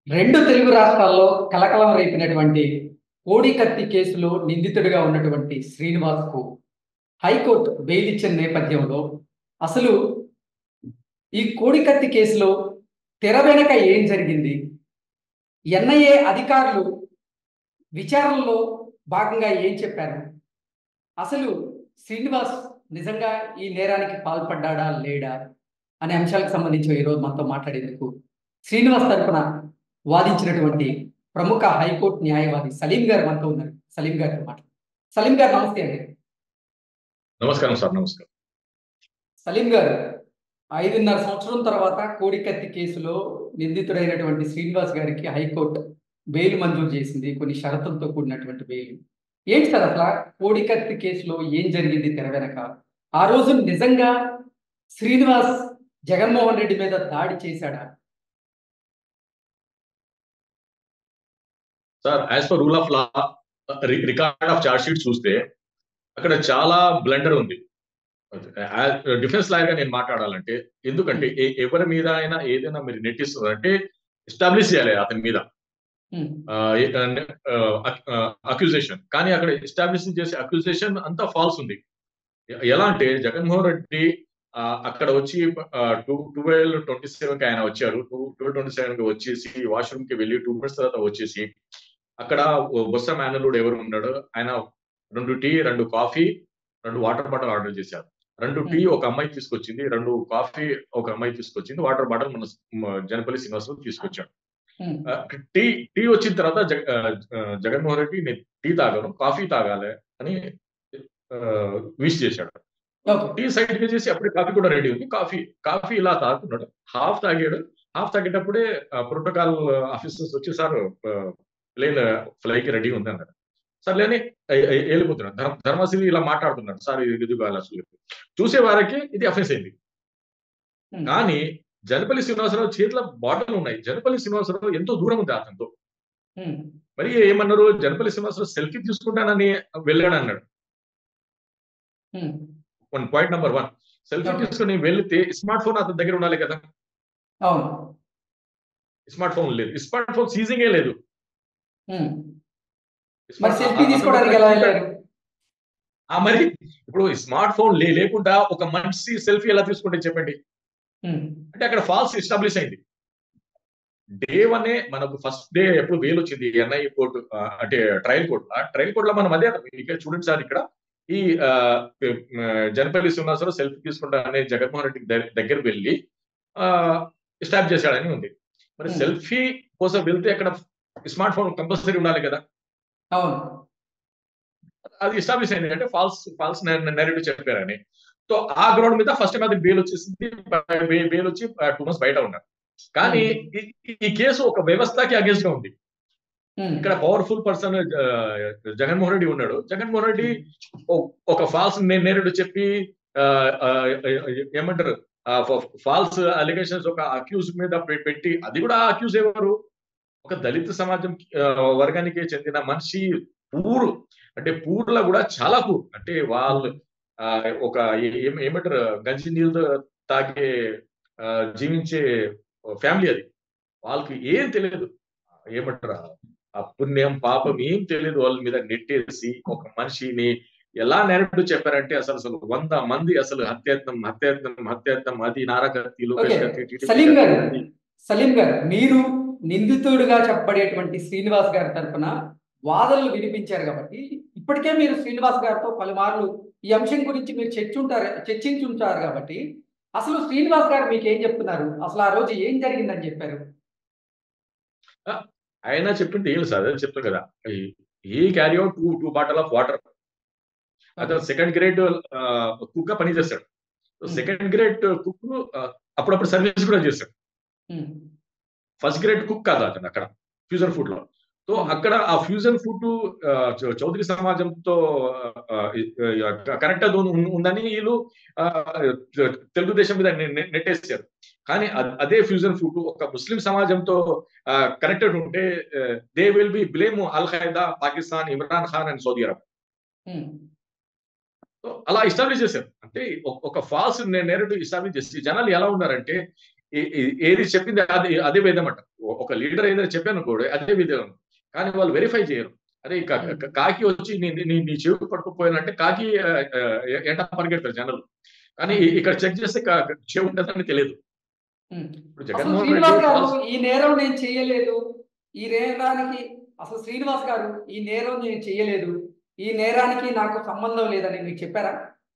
రెండు తెలుగు రాష్ట్రాల్లో కలకలం రేపినటువంటి కోడికత్తి కేసులో నిందితుడిగా ఉన్నటువంటి శ్రీనివాస్కు హైకోర్టు బెయిల్ ఇచ్చిన నేపథ్యంలో అసలు ఈ కోడికత్తి కేసులో తెర వెనక ఏం జరిగింది ఎన్ఐఏ అధికారులు విచారణలో భాగంగా ఏం చెప్పారు అసలు శ్రీనివాస్ నిజంగా ఈ నేరానికి పాల్పడ్డా లేడా అనే అంశాలకు సంబంధించి ఈరోజు మనతో మాట్లాడేందుకు శ్రీనివాస్ తరఫున వాదించినటువంటి ప్రముఖ హైకోర్టు న్యాయవాది సలీం గారు మనతో ఉన్నారు సలీం గారితో మాట్లాడు సలీం గారు నమస్తే అండి నమస్కారం సార్ నమస్కారం సలీం గారు ఐదున్నర సంవత్సరం తర్వాత కోడికత్తి కేసులో నిందితుడైనటువంటి శ్రీనివాస్ గారికి హైకోర్టు బెయిల్ మంజూరు చేసింది కొన్ని షరతులతో కూడినటువంటి బెయిల్ ఏంటి సార్ అసలు కోడికత్తి కేసులో ఏం జరిగింది తెర వెనక ఆ రోజు నిజంగా శ్రీనివాస్ జగన్మోహన్ రెడ్డి మీద దాడి చేశాడా sir as per rule of law record of charge sheet చూస్తే అక్కడ చాలా బ్లండర్ ఉంది డిఫెన్స్ లాయర్ గా నేను మాట్లాడాలంటే ఎందుకంటే ఏ- ఎవరి మీద అయినా ఏదైనా మీరు నెట్టిస్తున్నారంటే ఎస్టాబ్లిష్ చేయాలి అతని మీద ఉమ్, అక్యూజేషన్ కానీ అక్కడ ఎస్టాబ్లిష్ చేసే అక్యూజేషన్ అంతా ఫాల్స్ ఉంది ఎ- ఎలా అంటే జగన్మోహన్ రెడ్డి ఆ, అక్కడ వచ్చి టూ ట్వెల్వ్ ట్వంటీ సెవెన్ కి ఆయన వచ్చారు టూ ట్వెల్వ్ ట్వంటీ సెవెన్ కి వచ్చేసి వాష్రూమ్ కి వెళ్ళి టూ మినిట్స్ తర్వాత వచ్చేసి అక్కడ ఓ బొత్స మేనలుడు ఎవరు ఉన్నాడు ఆయన రెండు టీ రెండు కాఫీ రెండు వాటర్ బాటిల్ ఆర్డర్ చేశారు రెండు టీ ఒక అమ్మాయి తీసుకొచ్చింది రెండు కాఫీ ఒక అమ్మాయి తీసుకొచ్చింది వాటర్ బాటిల్ మన మ- జనపల్లి శ్రీనివాసరావు తీసుకొచ్చాడు ఉమ్, ఆ, టీ టీ వచ్చిన తర్వాత జగ- ఆ, ఆ, జగన్మోహన్ రెడ్డి నేను టీ తాగను కాఫీ తాగాలి అని విష్ చేశాడు ఓకే టీ సైడ్ కి చేసి అప్పుడే కాఫీ కూడా రెడీ ఉంది కాఫీ కాఫీ ఇలా తాగుతున్నాడు హాఫ్ తాగాడు హాఫ్ తాగేటప్పుడే ప్రోటోకాల్ ఆఫీసర్స్ వచ్చి సార్ ప్లేన్ ఫ్లై కి రెడీ ఉంది అన్నాడు సర్లేని ఎ- ఎ- వెళ్ళిపోతున్నాడు ధర్మ ధర్మశ్రీ ఇలా మాట్లాడుతున్నాడు సార్ ఇది ఇది కాదు అసలు చూసే వారికి ఇది అఫెన్స్ అయింది ఉమ్, కానీ జనపల్లి శ్రీనివాసరావు చేతిలో బాటలు ఉన్నాయి జనపల్లి శ్రీనివాసరావు ఎంతో దూరం ఉంది అతనితో ఉమ్, మరి ఏమన్నారు జనపల్లి శ్రీనివాసరావు సెల్ఫీ తీసుకుంటానని వెళ్ళాడు అన్నాడు um, one point number one selfie Okay. తీసుకుని వెళ్తే స్మార్ట్ ఫోన్ అతని దగ్గర ఉండాలి కదా అవును స్మార్ట్ ఫోన్ లేదు స్మార్ట్ ఫోన్ సీజింగే లేదు ఉమ్, మరి స్మార్ట్- సెల్ఫీ ఆ- తీసుకోవడానికి ఎలా వెళ్ళారు ఆ మరి ఇప్పుడు స్మార్ట్ ఫోన్ లే లేకుండా ఒక మనిషి సెల్ఫీ ఎలా తీసుకుంటే చెప్పండి ఉమ్, అంటే అక్కడ ఫాల్స్ ఎస్టాబ్లిష్ అయింది డే వన్ మనకు ఫస్ట్ డే ఎప్పుడు వేలు వచ్చింది ఎన్ఐ కోర్టు ఆ, అంటే ట్రయల్ కోర్టు ఆ ట్రయల్ కోర్టులో మనం అదే ఇక్కడ చూడండి సార్ ఇక్కడ ఈ ఆ, ఆ, జనపల్లి శ్రీనివాసరావు సెల్ఫీ తీసుకుంటా అనే జగన్మోహన్ రెడ్డి దగ్గ- దగ్గర వెళ్ళి స్టాప్ చేశాడని ఉంది మరి Hmm. సెల్ఫీ కోసం వెళ్తే అక్కడ స్మార్ట్ ఫోన్ కంపల్సరీ ఉండాలి కదా అవును అది ఎస్టాబ్లిష్ అయింది అంటే ఫాల్స్ ఫాల్స్ నెరేటివ్ చెప్పారని సో ఆ గ్రౌండ్ మీద ఫస్ట్ టైం అది బెయిల్ వచ్చేసింది బెయిల్ వచ్చి టూ మంత్స్ బయట ఉన్నారు కానీ ఈ- ఈ- ఈ కేసు ఒక వ్యవస్థకి అగేన్స్ట్ గా ఉంది ఉమ్, ఇక్కడ పవర్ఫుల్ పర్సన్ జగన్మోహన్ రెడ్డి ఉన్నాడు జగన్మోహన్ రెడ్డి ఓ- ఒక ఫాల్స్ నేరేడు చెప్పి ఆ, ఆ, ఏమంటారు ఫాల్స్ అలిగేషన్స్ ఒక అక్యూజ్ మీద పె- పెట్టి అది కూడా అక్యూజ్ ఎవరు ఒక దళిత సమాజం ఆ, వర్గానికి చెందిన మనిషి పూరు అంటే పూర్లో కూడా చాలా పూర్ అంటే వాళ్ళు ఆ, ఒక ఏ- ఏం- ఏమంటారు గంజి నీళ్ళు తాగే ఆ, జీవించే ఫ్యామిలీ అది వాళ్ళకి ఏం తెలియదు ఏమంటారు ఆ పుణ్యం పాపం ఏం తెలియదు వాళ్ళ మీద నెట్టేసి ఒక మనిషిని ఎలా నెరటివ్ చెప్పారంటే అసలు అసలు వంద మంది అసలు హత్యాయత్నం హత్యాయత్నం హత్యాయత్నం అది నారకత్తి లోకేష్ ఓకే. కత్తి, టీడీపీ సలీం గారు కత్తి. సలీం గారు మీరు నిందితుడిగా చెప్పబడేటువంటి శ్రీనివాస్ గారి తరఫున వాదనలు వినిపించారు కాబట్టి ఇప్పటికే మీరు శ్రీనివాస్ గారితో పలుమార్లు ఈ అంశం గురించి మీరు చర్చింటారు చర్చించుంటారు కాబట్టి అసలు శ్రీనివాస్ గారు మీకు ఏం చెప్తున్నారు అసలు ఆ రోజు ఏం జరిగిందని చెప్పారు ఆయన చెప్తుంటే ఏం సార్ అదే చెప్తాను కదా ఈ carry out two two bottle of water అతను సెకండ్ గ్రేడ్ కుక్ గా పని చేస్తాడు సెకండ్ గ్రేడ్ కుక్ అప్పుడప్పుడు సర్వీస్ కూడా చేస్తాడు ఉమ్, ఫస్ట్ గ్రేడ్ కుక్ కాదు అతను అక్కడ ఫ్యూజన్ ఫుడ్ లో సో అక్కడ ఆ ఫ్యూజన్ ఫుడ్ చౌదరి సమాజంతో కరెక్ట్ ఉందని వీళ్ళు ఆ, తెలుగుదేశం మీద నె- నె- నెట్టేసారు కానీ అ- అదే ఫ్యూజన్ ఫుడ్ ఒక ముస్లిం సమాజంతో కనెక్టెడ్ ఉంటే they will be blame al Qaeda Pakistan Imran Khan and Saudi Arab um, so అలా ఎస్టాబ్లిష్ చేశారు అంటే ఒక- ఒక ఫాల్స్ నేరేటివ్ ఎస్టాబ్లిష్ చేసి జనాలు ఎలా ఉన్నారంటే ఏ- ఏ- ఏది చెప్పింది అదే అదే విధం అంట ఒక లీడర్ ఏదైనా చెప్పాను కూడా అదే విధం కానీ వాళ్ళు వెరిఫై చేయరు అరే కా- కా- కాకి వచ్చి నీ నీ నీ చెవి పట్టుకుపోయినంటే కాకి ఆ, ఆ, ఎంట పరిగెడతారు జనాలు కానీ ఇక్కడ చెక్ చేస్తే కా- చెవి ఉంటుందని తెలియదు ఉమ్. ఇప్పుడు అసలు జగన్మోహన్ శ్రీనివాస్ గారు రెడ్డి ఈ నేరం నేను చేయలేదు ఈ నేరానికి అసలు శ్రీనివాస్ గారు ఈ నేరం నేను చేయలేదు ఈ నేరానికి నాకు సంబంధం లేదని మీకు చెప్పారా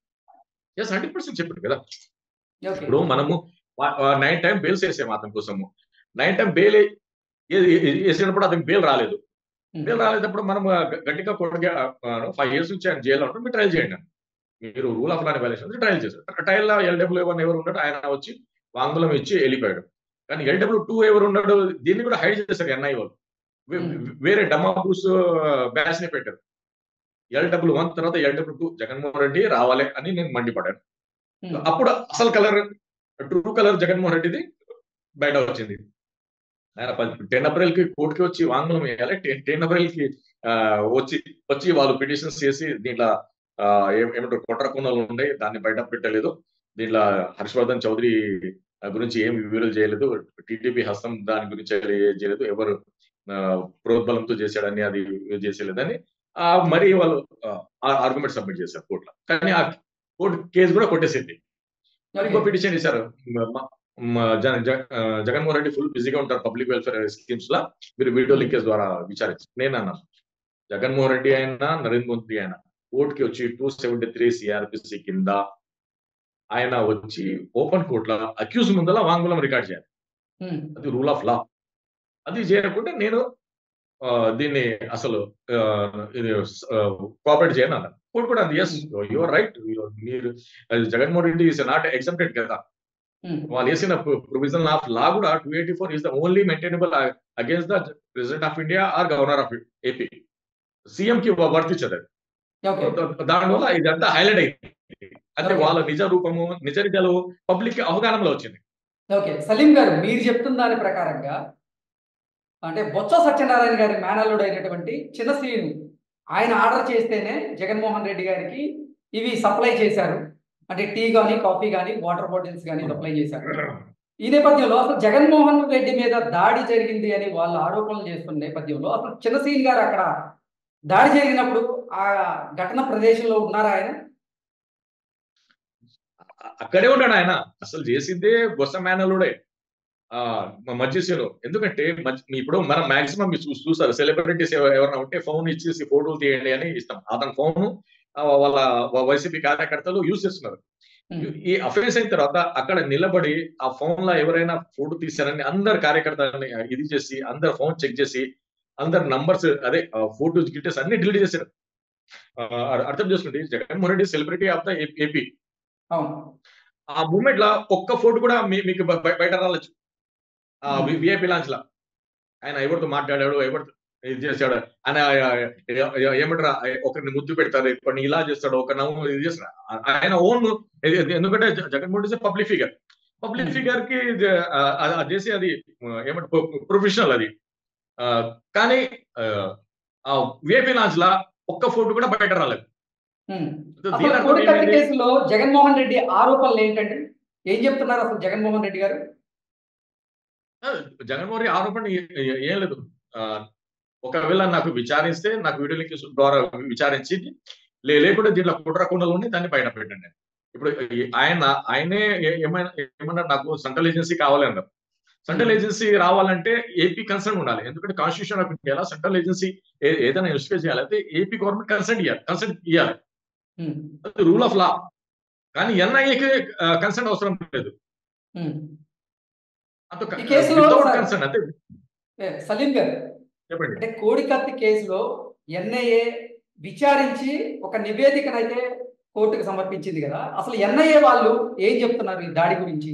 ఎస్ హండ్రెడ్ పర్సెంట్ చెప్పాడు కదా ఓకే ఇప్పుడు మనము నైన్ టైం బెయిల్స్ వేసాము అతని కోసము నైన్ టైం బెయిల్ వేసినప్పుడు అతనికి బెయిల్ రాలేదు ఉమ్. బెయిల్ రాలేటప్పుడు మనం గ- గట్టిగా కొడుగా ఫైవ్ ఇయర్స్ నుంచి ఆయన జైల్లో ఉంటాం మీరు ట్రయల్ చేయండి అని. మీరు రూల్ ఆఫ్ లాని వైలేషన్ ట్రయల్ చేశారు ట్రయల్ లో ఎల్డబ్ల్యూ వన్ ఎవరు ఉన్నాడు ఆయన వచ్చి వాంగ్మూలం ఇచ్చి వెళ్ళిపోయాడు కానీ ఎల్డబ్ల్యూ టూ ఎవరు ఉన్నాడు దీన్ని కూడా హైడ్ చేశారు ఎన్ఐ వాళ్ళు వే- Hmm. వేరే డమాబూస్ బ్యాచ్ ని పెట్టారు ఎల్డబ్ల్యూ వన్ తర్వాత ఎల్డబ్ల్యూ టూ జగన్మోహన్ రెడ్డి రావాలి అని నేను మండిపడ్డాను ఉమ్. అప్పుడు అసలు కలర్ ట్రూ కలర్ జగన్మోహన్ రెడ్డిది బయట వచ్చింది ఆయన టెన్ అప్రిల్ కి కోర్టుకి వచ్చి వాంగ్మూలం వేయాలి టెన్ అప్రిల్ కి ఆ, వచ్చి వచ్చి వాళ్ళు పిటిషన్స్ చేసి దీంట్లో ఆ, ఏం- ఏమంటారు కుట్ర కుణాలు ఉన్నాయి దాన్ని బయట పెట్టలేదు దీంట్లో హర్షవర్ధన్ చౌదరి గురించి ఏం వివరాలు చేయలేదు టీడీపీ హస్తం దాని గురించి ఏం చేయలేదు ఎవరు ఆ, ప్రోద్బలంతో చేశాడని అది చేసేలేదని ఆ, మరి వాళ్ళు ఆర్గ్యుమెంట్ సబ్మిట్ చేశారు కోర్టులో కానీ ఆ కోర్టు కేసు కూడా కొట్టేసింది మరి ఇంకో పిటిషన్ ఇచ్చారు మ- మ- జగన్ జగన్- ఆ, జగన్మోహన్ రెడ్డి ఫుల్ బిజీగా ఉంటారు పబ్లిక్ వెల్ఫేర్ స్కీమ్స్ లా మీరు వీడియో లింకేజ్ ద్వారా విచారించు నేను అన్నాను జగన్మోహన్ రెడ్డి అయినా నరేంద్ర మోదీ అయినా కోర్టుకి వచ్చి టూ సెవెంటీ త్రీ సిఆర్పిసి కింద ఆయన వచ్చి ఓపెన్ కోర్టులో అక్యూజ్ ముందల వాంగ్మూలం రికార్డ్ చేయాలి ఉమ్. అది రూల్ ఆఫ్ లా అది చేయకుండా నేను ఆ, దీన్ని అసలు ఆ, ఇది కోఆపరేట్ చేయను అన్నాను కోర్టు కూడా అంది ఎస్ యువర్ రైట్ మీరు అది Jaganmohan Reddy is not exempted కదా ఉమ్. వాళ్ళు వేసిన ప్రొవిజన్ ఆఫ్ లా కూడా two eighty four is the only maintainable against the president of India or governor of AP CM కి వర్తించదు అది ఓకే దానివల్ల ఇదంతా హైలైట్ అయింది అంటే Okay. వాళ్ళ నిజ రూపము నిజ నిజాలు పబ్లిక్ అవగాహనలో వచ్చింది ఓకే సలీం గారు మీరు చెప్తున్న దాని ప్రకారంగా అంటే బొత్స సత్యనారాయణ గారి మేనల్లుడు అయినటువంటి చిన్న శ్రీను ఆయన ఆర్డర్ చేస్తేనే జగన్మోహన్ రెడ్డి గారికి ఇవి సప్లై చేశారు అంటే టీ కానీ కాఫీ కానీ వాటర్ బాటిల్స్ కానీ సప్లై చేశారు ఈ నేపథ్యంలో అసలు జగన్మోహన్ రెడ్డి మీద దాడి జరిగింది అని వాళ్ళు ఆరోపణలు చేస్తున్న నేపథ్యంలో అసలు చిన్న శ్రీను గారు అక్కడ దాడి జరిగినప్పుడు ఆ ఘటన ప్రదేశంలో ఉన్నారా ఆయన అక్కడే ఉన్నాడు ఆయన అసలు చేసిందే బొత్స మేనలుడే ఆ మధ్యశీలు ఎందుకంటే మధ్య- ఇప్పుడు మనం మాక్సిమం మీరు చూ- చూస్తారు సెలబ్రిటీస్ ఎవరైనా ఉంటే ఫోన్ ఇచ్చేసి ఫోటోలు తీయండి అని ఇస్తాం అతని ఫోన్ వాళ్ళ వైసీపీ కార్యకర్తలు యూజ్ చేస్తున్నారు ఉమ్. ఈ అఫెన్స్ అయిన తర్వాత అక్కడ నిలబడి ఆ ఫోన్ లో ఎవరైనా ఫోటో తీశారని అందరు కార్యకర్తలని ఇది చేసి అందరు ఫోన్ చెక్ చేసి అందరు నంబర్స్ అదే ఫోటోస్ గిట్టేసి అన్ని డిలీట్ చేశారు ఆ, అర్థం చేసుకోండి Jaganmohan Reddy celebrity of the AP అవును ఆ మూమెంట్ లో ఒక్క ఫోటో కూడా మీ- మీకు బ- బ- బయట రావచ్చు ఆ Hmm. విఐపి లాంచ్ లో ఆయన ఎవరితో మాట్లాడాడు ఎవరితో ఇది చేశాడు ఆయన ఏమంటారా ఒకరిని ముద్దు పెడతారు కొన్ని ఇలా చేస్తాడు ఒక నవ్వు ఇది చేస్తాడు ఆ- ఆయన ఓన్ ఎందుకంటే జ- Jaganmohan Reddy public figure public Hmm. Figure కి ఇది, ఆ, ఆ- అది చేసి అది ఏమంటారు ప్రొఫెషనల్ అది ఆ, కానీ ఆ విఐపి లాంచ్ లా ఒక్క ఫోటో కూడా బయట రాలేదు ఉమ్. దీని అసలు అర్థం కోడికత్తి ఏమైంది? కేసులో జగన్మోహన్ రెడ్డి ఆరోపణలు ఏంటంటే ఏం చెప్తున్నారు అసలు జగన్మోహన్ రెడ్డి గారు ఆ, జగన్మోహన్ రెడ్డి ఆరోపణ ఏ- ఏ- ఏం లేదు ఆ, ఒకవేళ నాకు విచారిస్తే నాకు వీడియో లింక్ ద్వారా విచారించి లే- లేకుంటే దీంట్లో కుట్ర కుండలు ఉన్నాయి దాన్ని బయట పెట్టండి ఇప్పుడు ఈ- ఆయన ఆయనే ఏ- ఏమైనా ఏమన్నా నాకు సెంట్రల్ ఏజెన్సీ కావాలి అన్నారు సెంట్రల్ ఏజెన్సీ రావాలంటే ఏపీ కన్సర్న్ ఉండాలి ఎందుకంటే constitution of India central agency ఏదైనా ఇన్వెస్టిగేట్ చేయాలి అయితే ఏపీ గవర్నమెంట్ కన్సర్న్ ఇవ్వాలి కన్సర్న్ ఇవ్వాలి ఉమ్. అది రూల్ ఆఫ్ లా కానీ ఎన్ఐఏకి కన్సర్న్ అవసరం లేదు ఉమ్. అంత ఈ కేసులో సార్- కన్సర్న్ అంటే ఏ, సలీం గారు చెప్పండి అంటే కోడికత్తి కేసులో ఎన్ఐఏ విచారించి ఒక నివేదికనైతే కోర్టుకు సమర్పించింది కదా అసలు ఎన్ఐఏ వాళ్ళు ఏం చెప్తున్నారు ఈ దాడి గురించి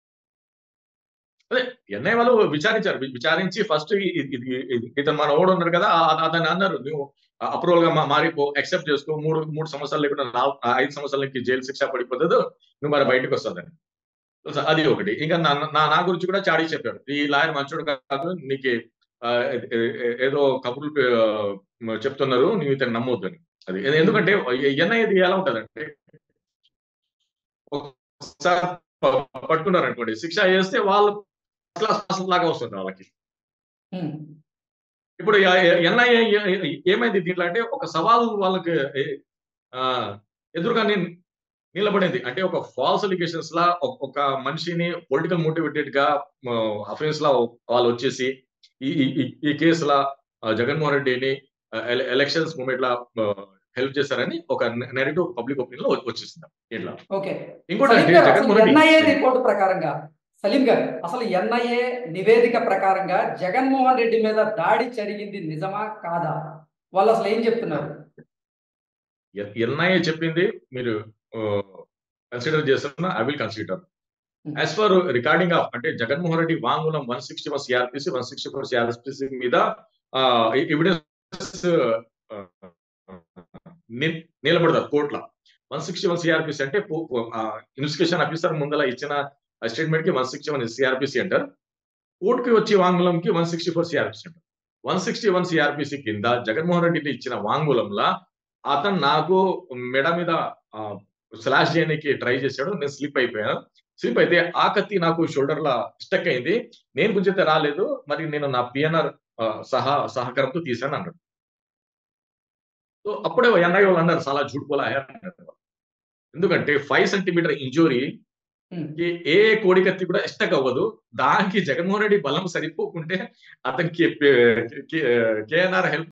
అదే ఎన్ఐ వాళ్ళు విచారించారు వి- విచారించి ఫస్ట్ ఇతను మన ఓడు ఉన్నారు కదా ఆ- అతను అన్నారు నువ్వు అప్రూవల్ గా మా- మారిపో యాక్సెప్ట్ చేసుకో మూడు మూడు సంవత్సరాలు లేకుండా నా- ఆ ఐదు సంవత్సరాలకి జైలు శిక్ష పడిపోతుంది నువ్వు మరి బయటకు వస్తుందని సో అది ఒకటి ఇంకా నా నా- నా గురించి కూడా చాడీ చెప్పాడు ఈ లాయర్ మంచోడు కాదు నీకు ఆ, ఏ- ఏ- ఏదో కబుర్లు ఆ, చెప్తున్నారు నువ్వు ఇతను నమ్మొద్దు అని అది ఎందుకంటే ఎన్ఐ ఇది ఎలా ఉంటదంటే ఒకసారి పట్టుకున్నారు అనుకోండి శిక్ష వేస్తే వాళ్ళు క్లాస్ పాస్ లాగా వస్తుంది వాళ్ళకి ఉమ్, ఇప్పుడు ఎన్ఐఏ ఏమైంది దీంట్లో అంటే ఒక సవాల్ వాళ్ళకి ఏ- ఆ, ఎదురుగా ని- నిలబడింది అంటే ఒక ఫాల్స్ అలిగేషన్స్ లా ఒక- ఒక మనిషిని పొలిటికల్ మోటివేటెడ్ గా అఫెన్స్ లా వాళ్ళు వచ్చేసి ఈ ఈ- ఈ- ఈ కేసులా ఆ, జగన్మోహన్ రెడ్డిని ఎలక్షన్స్ మూమెంట్ లా హెల్ప్ చేశారని ఒక నెగటివ్ పబ్లిక్ ఒపీనియన్ లో వచ్చేసింది ఇట్లా ఓకే ఇంకోటి సలీం అంటే గారు, అసలు జగన్మోహన్ ఎన్ఐఏ రెడ్డి రిపోర్ట్ ప్రకారంగా సలీం గారు అసలు ఎన్ఐఏ నివేదిక ప్రకారంగా జగన్మోహన్ రెడ్డి మీద దాడి జరిగింది నిజమా కాదా వాళ్ళు అసలు ఏం చెప్తున్నారు ఎన్ఐఏ చెప్పింది మీరు కన్సిడర్ చేస్తున్నా I will consider as for recording of అంటే జగన్మోహన్ రెడ్డి వాంగ్మూలం one sixty one CrPC one sixty four CrPC మీద ఎవిడెన్స్ నిలబడతారు కోర్టులో వన్ సిక్స్టీ వన్ సిఆర్పిసి అంటే ఇన్వెస్టిగేషన్ ఆఫీసర్ ముందల ఇచ్చిన స్టేట్మెంట్ కి వన్ సిక్స్టీ వన్ సిఆర్పిసి అంటారు కోర్టుకి వచ్చే వాంగ్మూలంకి వన్ సిక్స్టీ ఫోర్ సిఆర్పిసి అంటారు వన్ సిక్స్టీ వన్ సిఆర్పిసి కింద జగన్మోహన్ రెడ్డి ఇచ్చిన వాంగ్మూలంలో అతను నాకు మెడ మీద స్లాష్ చేయడానికి ట్రై చేశాడు నేను స్లిప్ అయిపోయాను స్లిప్ అయితే ఆ కత్తి నాకు షోల్డర్ లా స్టక్ అయింది నేను గుంజితే రాలేదు మరి నేను నా పిఎన్ఆర్ సహా సహకారంతో తీశాను అన్నాడు సో అప్పుడే ఎన్ఐ వాళ్ళు అన్నారు చాలా జూట్ పోలా ఎందుకంటే ఫైవ్ సెంటీమీటర్ ఇంజురీ ఉమ్, ఏ కోడి కత్తి కూడా ఎస్టక్ అవ్వదు దానికి జగన్మోహన్ రెడ్డి బలం సరిపోకుంటే అతనికి కేఎన్ఆర్ హెల్ప్